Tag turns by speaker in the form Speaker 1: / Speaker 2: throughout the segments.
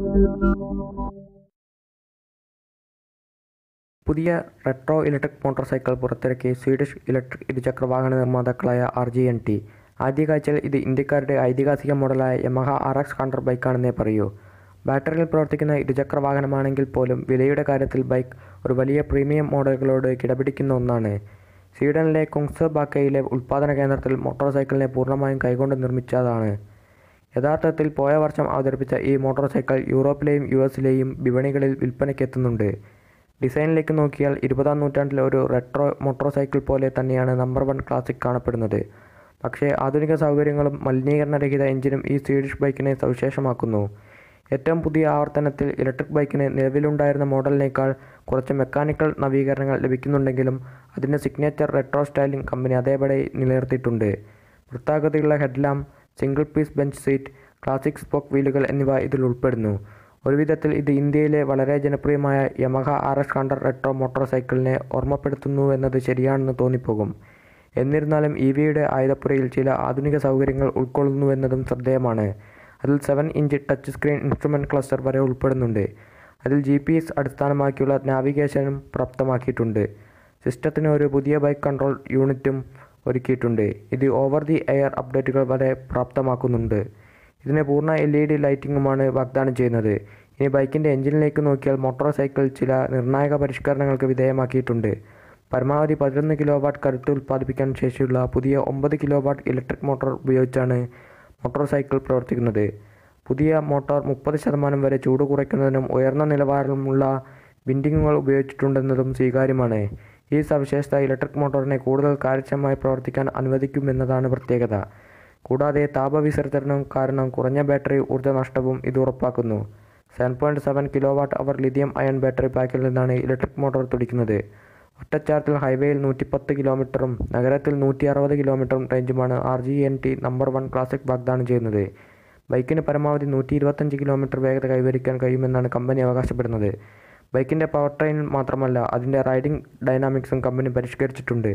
Speaker 1: പുതിയ retro electric motorcycle പുറത്തിറക്കി Swedish electric ഇരുചക്ര വാഹന നിർമ്മാതാക്കളായ ആർ ജി എൻ ടി ആദ്യ കാഴ്ചയിൽ ഇത് ഇന്ത്യക്കാരുടെ ഐതിഹാസിക മോഡലായ യമഹ ആർ എക്സ് ഹൺഡ്രഡ് ബൈക്കാണെന്നേ പറയൂ ബാറ്ററിയിൽ പ്രവർത്തിക്കുന്ന ഇരുചക്ര വാഹനമാണെങ്കിൽ പോലും വിലയുടെ കാര്യത്തിൽ ബൈക്ക് ഒരു വലിയ പ്രീമിയം മോഡലുകളോട് കിടപിടിക്കുന്ന ഒന്നാണ് സ്വീഡനിലെ കുങ്സബാക്കയിലെ ഉൽപ്പാദന കേന്ദ്രത്തിൽ മോട്ടോർ സൈക്കിളിനെ പൂർണ്ണമായും കൈകൊണ്ട് നിർമ്മിച്ചതാണ് യഥാർത്ഥത്തിൽ പോയ വർഷം അവതരിപ്പിച്ച ഈ മോട്ടോർ സൈക്കിൾ യൂറോപ്പിലെയും യു എസിലെയും വിപണികളിൽ വിൽപ്പനയ്ക്കെത്തുന്നുണ്ട് ഡിസൈനിലേക്ക് നോക്കിയാൽ ഇരുപതാം നൂറ്റാണ്ടിലെ ഒരു റെട്രോ മോട്ടോർ സൈക്കിൾ പോലെ തന്നെയാണ് നമ്പർ വൺ ക്ലാസിക് കാണപ്പെടുന്നത് പക്ഷേ ആധുനിക സൗകര്യങ്ങളും മലിനീകരണരഹിത എഞ്ചിനും ഈ സ്വീഡിഷ് ബൈക്കിനെ സവിശേഷമാക്കുന്നു ഏറ്റവും പുതിയ ആവർത്തനത്തിൽ ഇലക്ട്രിക് ബൈക്കിന് നിലവിലുണ്ടായിരുന്ന മോഡലിനേക്കാൾ കുറച്ച് മെക്കാനിക്കൽ നവീകരണങ്ങൾ ലഭിക്കുന്നുണ്ടെങ്കിലും അതിൻ്റെ സിഗ്നേച്ചർ റെട്രോ സ്റ്റൈലിംഗ് കമ്പനി അതേപടി നിലനിർത്തിയിട്ടുണ്ട് വൃത്താകൃതിയുള്ള headlamp single piece bench seat classic spoke വീലുകൾ എന്നിവ ഇതിൽ ഉൾപ്പെടുന്നു ഒരു വിധത്തിൽ ഇത് ഇന്ത്യയിലെ വളരെ ജനപ്രിയമായ Yamaha R S hundred retro motor സൈക്കിളിനെ ഓർമ്മപ്പെടുത്തുന്നു എന്നത് ശരിയാണെന്ന് തോന്നിപ്പോകും എന്നിരുന്നാലും ഇ വിയുടെ ആയുധപ്പുരയിൽ ചില ആധുനിക സൗകര്യങ്ങൾ ഉൾക്കൊള്ളുന്നുവെന്നതും ശ്രദ്ധേയമാണ് അതിൽ seven inch touch screen instrument cluster വരെ ഉൾപ്പെടുന്നുണ്ട് അതിൽ ജി പി എസ് അടിസ്ഥാനമാക്കിയുള്ള നാവിഗേഷനും പ്രാപ്തമാക്കിയിട്ടുണ്ട് സിസ്റ്റത്തിന് ഒരു പുതിയ ബൈക്ക് കൺട്രോൾ യൂണിറ്റും ഒരുക്കിയിട്ടുണ്ട് ഇത് ഓവർ ദി എയർ അപ്ഡേറ്റുകൾ വരെ പ്രാപ്തമാക്കുന്നുണ്ട് ഇതിന് പൂർണ്ണ എൽ ഇ ഡി ലൈറ്റിങ്ങുമാണ് വാഗ്ദാനം ചെയ്യുന്നത് ഇനി ബൈക്കിൻ്റെ എഞ്ചിനിലേക്ക് നോക്കിയാൽ മോട്ടോർ സൈക്കിൾ ചില നിർണായക പരിഷ്കരണങ്ങൾക്ക് വിധേയമാക്കിയിട്ടുണ്ട് പരമാവധി പതിനൊന്ന് കിലോ വാട്ട് കരുത്ത് ഉൽപ്പാദിപ്പിക്കാൻ ശേഷിയുള്ള പുതിയ ഒമ്പത് കിലോ വാട്ട് ഇലക്ട്രിക് മോട്ടോർ ഉപയോഗിച്ചാണ് മോട്ടോർ സൈക്കിൾ പ്രവർത്തിക്കുന്നത് പുതിയ മോട്ടോർ മുപ്പത് ശതമാനം വരെ ചൂട് കുറയ്ക്കുന്നതിനും ഉയർന്ന നിലവാരമുള്ള വിൻഡിങ്ങുകൾ ഉപയോഗിച്ചിട്ടുണ്ടെന്നതും സ്വീകാര്യമാണ് ഈ സവിശേഷത ഇലക്ട്രിക് മോട്ടോറിനെ കൂടുതൽ കാര്യക്ഷമമായി പ്രവർത്തിക്കാൻ അനുവദിക്കുമെന്നതാണ് പ്രത്യേകത കൂടാതെ താപവിസർജനം കാരണം കുറഞ്ഞ ബാറ്ററി ഊർജ്ജ നഷ്ടവും ഇത് ഉറപ്പാക്കുന്നു seven point seven kilowatt hour lithium ion battery പാക്കിൽ നിന്നാണ് ഇലക്ട്രിക് മോട്ടോർ തുടിക്കുന്നത് ഒറ്റച്ചാർജിൽ ഹൈവേയിൽ നൂറ്റിപ്പത്ത് കിലോമീറ്ററും നഗരത്തിൽ നൂറ്റി അറുപത് കിലോമീറ്ററും റേഞ്ചുമാണ് R G N T number one classic വാഗ്ദാനം ചെയ്യുന്നത് ബൈക്കിന് പരമാവധി നൂറ്റി ഇരുപത്തഞ്ച് കിലോമീറ്റർ വേഗത കൈവരിക്കാൻ കഴിയുമെന്നാണ് കമ്പനി അവകാശപ്പെടുന്നത് ബൈക്കിൻ്റെ പവർ ട്രെയിൻ മാത്രമല്ല അതിൻ്റെ റൈഡിംഗ് ഡൈനാമിക്സും കമ്പനി പരിഷ്കരിച്ചിട്ടുണ്ട്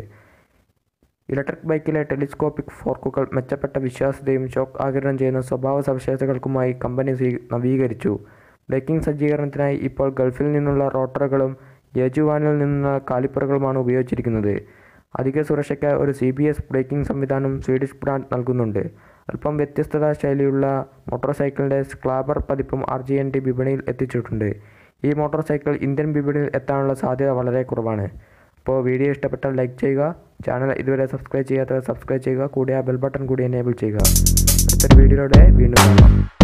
Speaker 1: ഇലക്ട്രിക് ബൈക്കിലെ ടെലിസ്കോപ്പിക് ഫോർക്കുകൾ മെച്ചപ്പെട്ട വിശ്വാസ്യതയും ഷോക്ക് ആഗിരണം ചെയ്യുന്ന സ്വഭാവ സവിശേഷതകൾക്കുമായി കമ്പനി സ്വീ- നവീകരിച്ചു ബ്രേക്കിംഗ് സജ്ജീകരണത്തിനായി ഇപ്പോൾ ഗൾഫിൽ നിന്നുള്ള റോട്ടറുകളും യേജുവാനിൽ നിന്നുള്ള കാലിപ്പറുകളുമാണ് ഉപയോഗിച്ചിരിക്കുന്നത് അധിക സുരക്ഷയ്ക്കായി ഒരു സി ബി എസ് ബ്രേക്കിംഗ് സംവിധാനം സ്വീഡിഷ് ബ്രാൻഡ് നൽകുന്നുണ്ട് അല്പം വ്യത്യസ്തത ശൈലിയുള്ള മോട്ടോർ സൈക്കിളിൻ്റെ സ്ക്ലാബർ പതിപ്പും ആർ ജി എൻ ടി വിപണിയിൽ എത്തിച്ചിട്ടുണ്ട് ഈ മോട്ടോർ സൈക്കിൾ ഇന്ത്യൻ വിപണിയിൽ എത്താനുള്ള സാധ്യത വളരെ കുറവാണ് അപ്പോൾ വീഡിയോ ഇഷ്ടപ്പെട്ടാൽ ലൈക്ക് ചെയ്യുക ചാനൽ ഇതുവരെ സബ്സ്ക്രൈബ് ചെയ്യാത്തവർ സബ്സ്ക്രൈബ് ചെയ്യുക കൂടെ ആ ബെൽ ബട്ടൺ കൂടി എനേബിൾ ചെയ്യുക അടുത്തൊരു വീഡിയോയിലൂടെ വീണ്ടും കാണാം